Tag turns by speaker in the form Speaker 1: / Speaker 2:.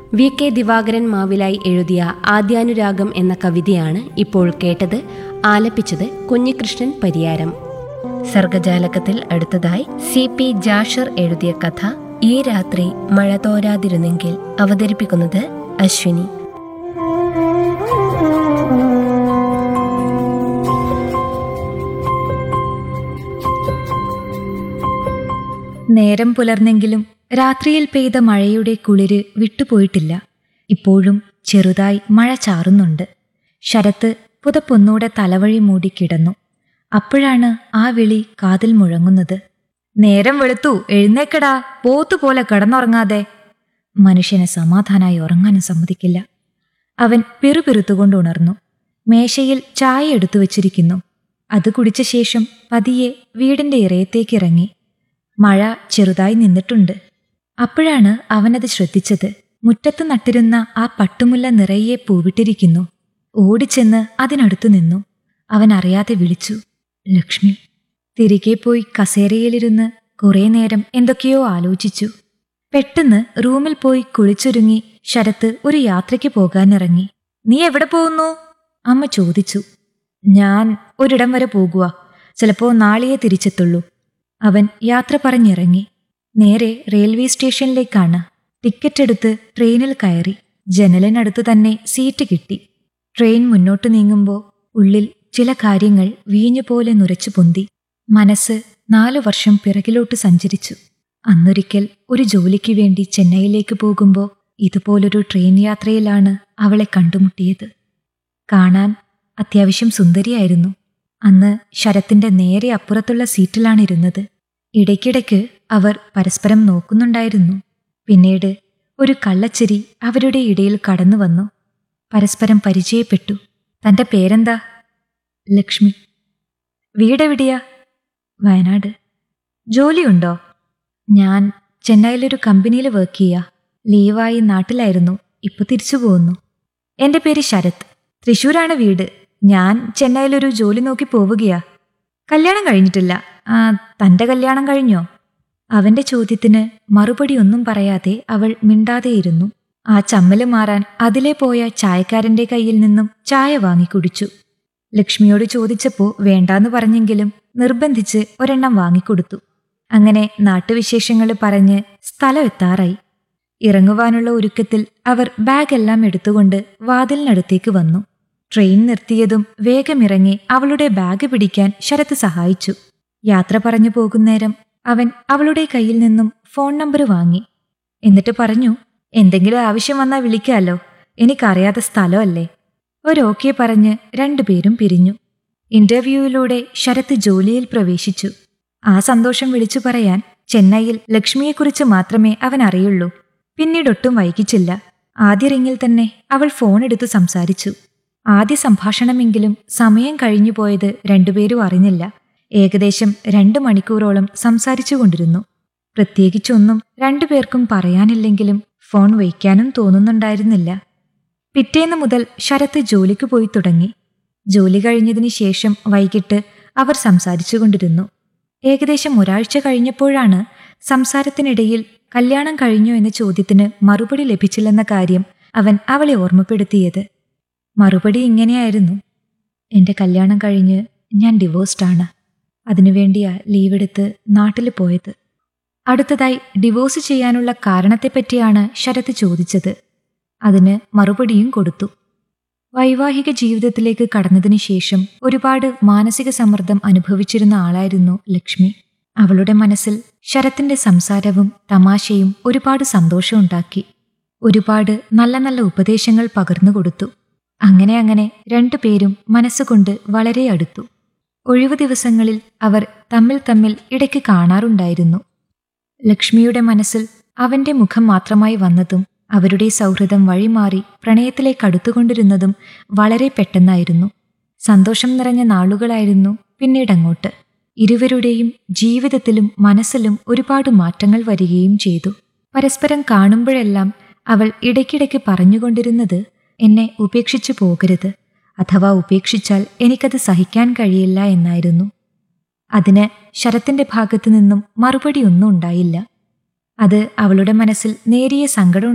Speaker 1: V K Divakaran Mavilayi എഴുതിയ ആദ്യാനുരാഗം എന്ന കവിതയാണ് ഇപ്പോൾ കേട്ടത് ആലപിച്ചത് കുഞ്ഞികൃഷ്ണൻ പരിയാരം സർഗജാലകത്തിൽ അടുത്തതായി സി പി ജാഷർ എഴുതിയ കഥ ഈ രാത്രി മഴ തോരാതിരുന്നെങ്കിൽ അവതരിപ്പിക്കുന്നത് അശ്വിനി
Speaker 2: നേരം പുലർന്നെങ്കിലും രാത്രിയിൽ പെയ്ത മഴയുടെ കുളിര് വിട്ടുപോയിട്ടില്ല ഇപ്പോഴും ചെറുതായി മഴ ചാറുന്നുണ്ട് ശരത്ത് പുതപ്പൊന്നൂടെ തലവഴി മൂടി കിടന്നു അപ്പോഴാണ് ആ വിളി കാതിൽ മുഴങ്ങുന്നത് നേരം വെളുത്തു എഴുന്നേക്കടാ പോത്തുപോലെ കിടന്നുറങ്ങാതെ മനുഷ്യനെ സമാധാനായി ഉറങ്ങാനും സമ്മതിക്കില്ല അവൻ പിറുപിറുത്തുകൊണ്ട് ഉണർന്നു മേശയിൽ ചായ എടുത്തു വച്ചിരിക്കുന്നു അത് കുടിച്ച ശേഷം പതിയെ വീടിന്റെ ഇറയത്തേക്ക് ഇറങ്ങി മഴ ചെറുതായി നിന്നിട്ടുണ്ട് അപ്പോഴാണ് അവനത് ശ്രദ്ധിച്ചത് മുറ്റത്ത് നട്ടിരുന്ന ആ പട്ടുമുല്ല നിറയെ പൂവിട്ടിരിക്കുന്നു ഓടിച്ചെന്ന് അതിനടുത്തു നിന്നു അവൻ അറിയാതെ വിളിച്ചു ലക്ഷ്മി തിരികെ പോയി കസേരയിലിരുന്ന് കുറേ നേരം എന്തൊക്കെയോ ആലോചിച്ചു പെട്ടെന്ന് റൂമിൽ പോയി കുളിച്ചൊരുങ്ങി ശരത്ത് ഒരു യാത്രയ്ക്ക് പോകാനിറങ്ങി നീ എവിടെ പോകുന്നു അമ്മ ചോദിച്ചു ഞാൻ ഒരിടം വരെ പോകുക ചിലപ്പോ നാളെയേ തിരിച്ചെത്തുള്ളൂ അവൻ യാത്ര പറഞ്ഞിറങ്ങി നേരെ റെയിൽവേ സ്റ്റേഷനിലേക്കാണ് ടിക്കറ്റ് എടുത്ത് ട്രെയിനിൽ കയറി ജനലിനടുത്ത് തന്നെ സീറ്റ് കിട്ടി ട്രെയിൻ മുന്നോട്ട് നീങ്ങുമ്പോൾ ഉള്ളിൽ ചില കാര്യങ്ങൾ വീഞ്ഞുപോലെ നുരച്ചു പൊന്തി മനസ്സ് നാലു വർഷം പിറകിലോട്ട് സഞ്ചരിച്ചു അന്നൊരിക്കൽ ഒരു ജോലിക്ക് വേണ്ടി ചെന്നൈയിലേക്ക് പോകുമ്പോൾ ഇതുപോലൊരു ട്രെയിൻ യാത്രയിലാണ് അവളെ കണ്ടുമുട്ടിയത് കാണാൻ അത്യാവശ്യം സുന്ദരിയായിരുന്നു അന്ന് ശരത്തിന്റെ നേരെ അപ്പുറത്തുള്ള സീറ്റിലാണ് ഇരുന്നത് ഇടയ്ക്കിടയ്ക്ക് അവർ പരസ്പരം നോക്കുന്നുണ്ടായിരുന്നു പിന്നീട് ഒരു കള്ളച്ചിരി അവരുടെ ഇടയിൽ കടന്നു വന്നു പരസ്പരം പരിചയപ്പെട്ടു തന്റെ പേരെന്താ ലക്ഷ്മി വീടെവിടെയാ വയനാട് ജോലിയുണ്ടോ ഞാൻ ചെന്നൈയിലൊരു കമ്പനിയിൽ വർക്ക് ചെയ്യാ ലീവായി നാട്ടിലായിരുന്നു ഇപ്പൊ തിരിച്ചു പോകുന്നു എന്റെ പേര് ശരത് തൃശ്ശൂരാണ് വീട് ഞാൻ ചെന്നൈയിലൊരു ജോലി നോക്കി പോവുകയാ കല്യാണം കഴിഞ്ഞിട്ടില്ല ആ തന്റെ കല്യാണം കഴിഞ്ഞോ അവന്റെ ചോദ്യത്തിന് മറുപടി ഒന്നും പറയാതെ അവൾ മിണ്ടാതെയിരുന്നു ആ ചമ്മല് മാറാൻ അതിലെ പോയ ചായക്കാരന്റെ കയ്യിൽ നിന്നും ചായ വാങ്ങി കുടിച്ചു ലക്ഷ്മിയോട് ചോദിച്ചപ്പോ വേണ്ടാന്ന് പറഞ്ഞെങ്കിലും നിർബന്ധിച്ച് ഒരെണ്ണം വാങ്ങിക്കൊടുത്തു അങ്ങനെ നാട്ടുവിശേഷങ്ങൾ പറഞ്ഞ് സ്ഥലം എത്താറായി ഇറങ്ങുവാനുള്ള ഒരുക്കത്തിൽ അവർ ബാഗെല്ലാം എടുത്തുകൊണ്ട് വാതിലിനടുത്തേക്ക് വന്നു ട്രെയിൻ നിർത്തിയതും വേഗമിറങ്ങി അവളുടെ ബാഗ് പിടിക്കാൻ ശരത്ത് സഹായിച്ചു യാത്ര പറഞ്ഞു പോകുന്നേരം അവൻ അവളുടെ കയ്യിൽ നിന്നും ഫോൺ നമ്പർ വാങ്ങി എന്നിട്ട് പറഞ്ഞു എന്തെങ്കിലും ആവശ്യം വന്നാൽ വിളിക്കാലോ എനിക്കറിയാത്ത സ്ഥലമല്ലേ ഒരോക്കെ പറഞ്ഞ് രണ്ടുപേരും പിരിഞ്ഞു ഇന്റർവ്യൂവിലൂടെ ശരത്ത് ജോലിയിൽ പ്രവേശിച്ചു ആ സന്തോഷം വിളിച്ചു പറയാൻ ചെന്നൈയിൽ ലക്ഷ്മിയെക്കുറിച്ച് മാത്രമേ അവൻ അറിയുള്ളൂ പിന്നീടൊട്ടും വൈകിച്ചില്ല ആദ്യ റിങ്ങിൽ തന്നെ അവൾ ഫോൺ എടുത്ത് സംസാരിച്ചു ആദ്യ സംഭാഷണമെങ്കിലും സമയം കഴിഞ്ഞു പോയത് രണ്ടുപേരും അറിഞ്ഞില്ല ഏകദേശം രണ്ട് മണിക്കൂറോളം സംസാരിച്ചുകൊണ്ടിരുന്നു പ്രത്യേകിച്ചൊന്നും രണ്ടുപേർക്കും പറയാനില്ലെങ്കിലും ഫോൺ വയ്ക്കാനും തോന്നുന്നുണ്ടായിരുന്നില്ല പിറ്റേന്ന് മുതൽ ശരത്ത് ജോലിക്ക് പോയി തുടങ്ങി ജോലി കഴിഞ്ഞതിന് ശേഷം വൈകിട്ട് അവർ സംസാരിച്ചുകൊണ്ടിരുന്നു ഏകദേശം ഒരാഴ്ച കഴിഞ്ഞപ്പോഴാണ് സംസാരത്തിനിടയിൽ കല്യാണം കഴിഞ്ഞോ എന്ന ചോദ്യത്തിന് മറുപടി ലഭിച്ചില്ലെന്ന കാര്യം അവൻ അവളെ ഓർമ്മപ്പെടുത്തിയത് മറുപടി ഇങ്ങനെയായിരുന്നു എന്റെ കല്യാണം കഴിഞ്ഞ് ഞാൻ ഡിവോഴ്സ്ഡാണ് അതിനുവേണ്ടിയാ ലീവെടുത്ത് നാട്ടിൽ പോയത് അടുത്തതായി ഡിവോഴ്സ് ചെയ്യാനുള്ള കാരണത്തെപ്പറ്റിയാണ് ശരത്ത് ചോദിച്ചത് അതിന് മറുപടിയും കൊടുത്തു വൈവാഹിക ജീവിതത്തിലേക്ക് കടന്നതിന് ശേഷം ഒരുപാട് മാനസിക സമ്മർദ്ദം അനുഭവിച്ചിരുന്ന ആളായിരുന്നു ലക്ഷ്മി അവളുടെ മനസ്സിൽ ശരത്തിന്റെ സംസാരവും തമാശയും ഒരുപാട് സന്തോഷമുണ്ടാക്കി ഒരുപാട് നല്ല നല്ല ഉപദേശങ്ങൾ പകർന്നു കൊടുത്തു അങ്ങനെ അങ്ങനെ രണ്ടുപേരും മനസ്സുകൊണ്ട് വളരെ അടുത്തു ഒഴിവു ദിവസങ്ങളിൽ അവർ തമ്മിൽ തമ്മിൽ ഇടയ്ക്ക് കാണാറുണ്ടായിരുന്നു ലക്ഷ്മിയുടെ മനസ്സിൽ അവന്റെ മുഖം മാത്രമായി വന്നതും അവരുടെ സൗഹൃദം വഴിമാറി പ്രണയത്തിലേക്ക് അടുത്തുകൊണ്ടിരുന്നതും വളരെ പെട്ടെന്നായിരുന്നു സന്തോഷം നിറഞ്ഞ നാളുകളായിരുന്നു പിന്നീടങ്ങോട്ട് ഇരുവരുടെയും ജീവിതത്തിലും മനസ്സിലും ഒരുപാട് മാറ്റങ്ങൾ വരികയും ചെയ്തു പരസ്പരം കാണുമ്പോഴെല്ലാം അവൾ ഇടയ്ക്കിടയ്ക്ക് പറഞ്ഞുകൊണ്ടിരുന്നത് എന്നെ ഉപേക്ഷിച്ചു പോകരുത് അഥവാ ഉപേക്ഷിച്ചാൽ എനിക്കത് സഹിക്കാൻ കഴിയില്ല എന്നായിരുന്നു അതിന് ശരത്തിന്റെ ഭാഗത്തു നിന്നും മറുപടിയൊന്നും ഉണ്ടായില്ല അത് അവളുടെ മനസ്സിൽ നേരിയ സങ്കടം